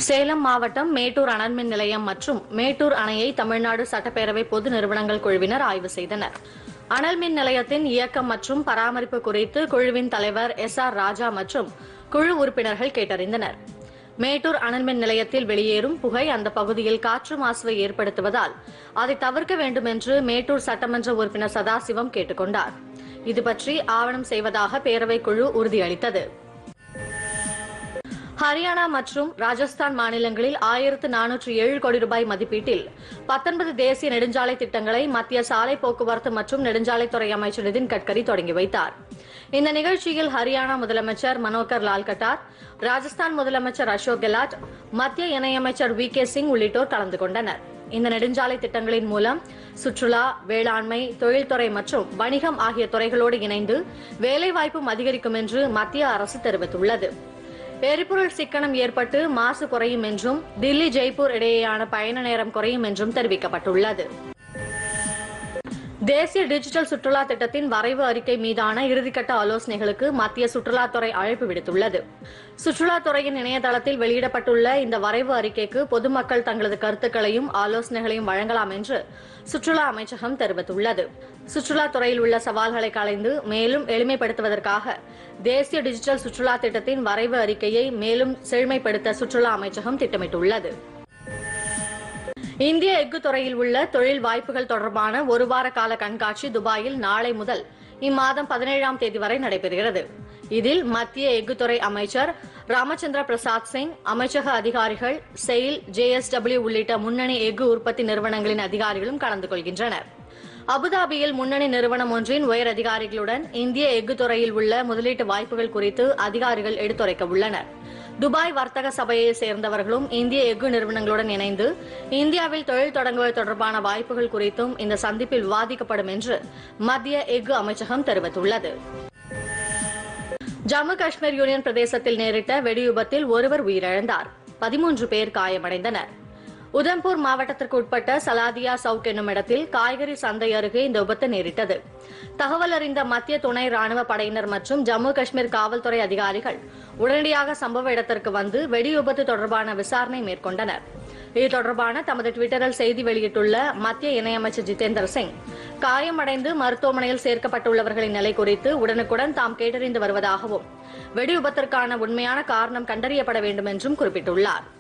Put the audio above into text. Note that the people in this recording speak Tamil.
சேலம் மாவட்டம் மேட்டூர் அனல்மின் நிலையம் மற்றும் மேட்டூர் அணையை தமிழ்நாடு சட்டப்பேரவை பொது நிறுவனங்கள் குழுவினர் ஆய்வு செய்தனர் அனல் மின் நிலையத்தின் இயக்கம் மற்றும் பராமரிப்பு குறித்து குழுவின் தலைவர் எஸ் ஆர் ராஜா மற்றும் குழு உறுப்பினர்கள் கேட்டறிந்தனர் மேட்டூர் அனல்மின் நிலையத்தில் வெளியேறும் புகை அந்த பகுதியில் காற்று மாசுவை ஏற்படுத்துவதால் அதை தவிர்க்க வேண்டும் என்று மேட்டூர் சட்டமன்ற உறுப்பினர் சதாசிவம் கேட்டுக் கொண்டார் இது பற்றி ஆவணம் செய்வதாக பேரவைக் குழு உறுதியளித்தது ஹரியானா மற்றும் ராஜஸ்தான் மாநிலங்களில் ஆயிரத்து நானூற்று ஏழு கோடி ரூபாய் மதிப்பீட்டில் பத்தொன்பது தேசிய நெடுஞ்சாலை திட்டங்களை மத்திய சாலை போக்குவரத்து மற்றும் நெடுஞ்சாலைத்துறை அமைச்சர் நிதின் கட்கரி தொடங்கி வைத்தார் இந்த நிகழ்ச்சியில் ஹரியானா முதலமைச்சர் மனோகர் லால் கட்டார் ராஜஸ்தான் முதலமைச்சர் அசோக் கெலாட் மத்திய இணையமைச்சர் வி கே சிங் உள்ளிட்டோர் கலந்து கொண்டனர் இந்த நெடுஞ்சாலை திட்டங்களின் மூலம் சுற்றுலா வேளாண்மை தொழில்துறை மற்றும் வணிகம் ஆகிய துறைகளோடு இணைந்து வேலைவாய்ப்பும் அதிகரிக்கும் என்று மத்திய அரசு தெரிவித்துள்ளது எரிபொருள் சிக்கனம் ஏற்பட்டு மாசு குறையும் என்றும் தில்லி ஜெய்ப்பூர் இடையேயான பயண நேரம் குறையும் என்றும் தெரிவிக்கப்பட்டுள்ளது தேசிய டிஜிட்டல் சுற்றுலா திட்டத்தின் வரைவு அறிக்கை மீதான இறுதிக்கட்ட ஆலோசனைகளுக்கு மத்திய சுற்றுலாத்துறை அழைப்பு விடுத்துள்ளது சுற்றுலாத்துறையின் இணையதளத்தில் வெளியிடப்பட்டுள்ள இந்த வரைவு அறிக்கைக்கு பொதுமக்கள் தங்களது கருத்துக்களையும் ஆலோசனைகளையும் வழங்கலாம் என்று சுற்றுலா அமைச்சகம் தெரிவித்துள்ளது சுற்றுலாத்துறையில் உள்ள சவால்களை களைந்து மேலும் எளிமைப்படுத்துவதற்காக தேசிய டிஜிட்டல் சுற்றுலா திட்டத்தின் வரைவு அறிக்கையை மேலும் செழுமைப்படுத்த சுற்றுலா அமைச்சகம் திட்டமிட்டுள்ளது இந்திய எஃகு துறையில் உள்ள தொழில் வாய்ப்புகள் தொடர்பான ஒரு வார கால கண்காட்சி துபாயில் நாளை முதல் இம்மாதம் பதினேழாம் தேதி வரை நடைபெறுகிறது இதில் மத்திய எஃகுத்துறை அமைச்சர் ராமச்சந்திர பிரசாத் சிங் அமைச்சக அதிகாரிகள் செயில் ஜேஎஸ்டபிள்யூ உள்ளிட்ட முன்னணி எஃகு உற்பத்தி நிறுவனங்களின் அதிகாரிகளும் கலந்து கொள்கின்றனர் அபுதாபியில் முன்னணி நிறுவனம் ஒன்றின் உயர் அதிகாரிகளுடன் இந்திய எஃகு துறையில் உள்ள முதலீட்டு வாய்ப்புகள் குறித்து அதிகாரிகள் எடுத்துரைக்க உள்ளனர் துபாய் வர்த்தக சபையை சேர்ந்தவர்களும் இந்திய எஃகு நிறுவனங்களுடன் இணைந்து இந்தியாவில் தொழில் தொடங்குவது தொடர்பான வாய்ப்புகள் குறித்தும் இந்த சந்திப்பில் விவாதிக்கப்படும் என்று மத்திய எஃகு அமைச்சகம் தெரிவித்துள்ளது ஜம்மு காஷ்மீர் யூனியன் பிரதேசத்தில் நேரிட்ட வெடிவிபத்தில் ஒருவர் உயிரிழந்தார் பதிமூன்று பேர் காயமடைந்தனர் உதம்பூர் மாவட்டத்திற்கு உட்பட்ட சலாதியா சவுக் என்னும் இடத்தில் காய்கறி சந்தை அருகே இந்த விபத்து நேரிட்டது தகவல் அறிந்த மத்திய துணை ராணுவ படையினர் மற்றும் ஜம்மு காஷ்மீர் காவல்துறை அதிகாரிகள் உடனடியாக சம்பவ இடத்திற்கு வந்து வெடி விபத்து தொடர்பான விசாரணை மேற்கொண்டனர் இது தொடர்பான தமது டுவிட்டரில் செய்தி வெளியிட்டுள்ள மத்திய இணையமைச்சர் ஜிதேந்தர் சிங் காயமடைந்து மருத்துவமனையில் சேர்க்கப்பட்டுள்ளவர்களின் நிலை குறித்து உடனுக்குடன் தாம் கேட்டறிந்து வருவதாகவும் வெடி விபத்திற்கான உண்மையான காரணம் கண்டறியப்பட வேண்டும் என்றும் குறிப்பிட்டுள்ளார்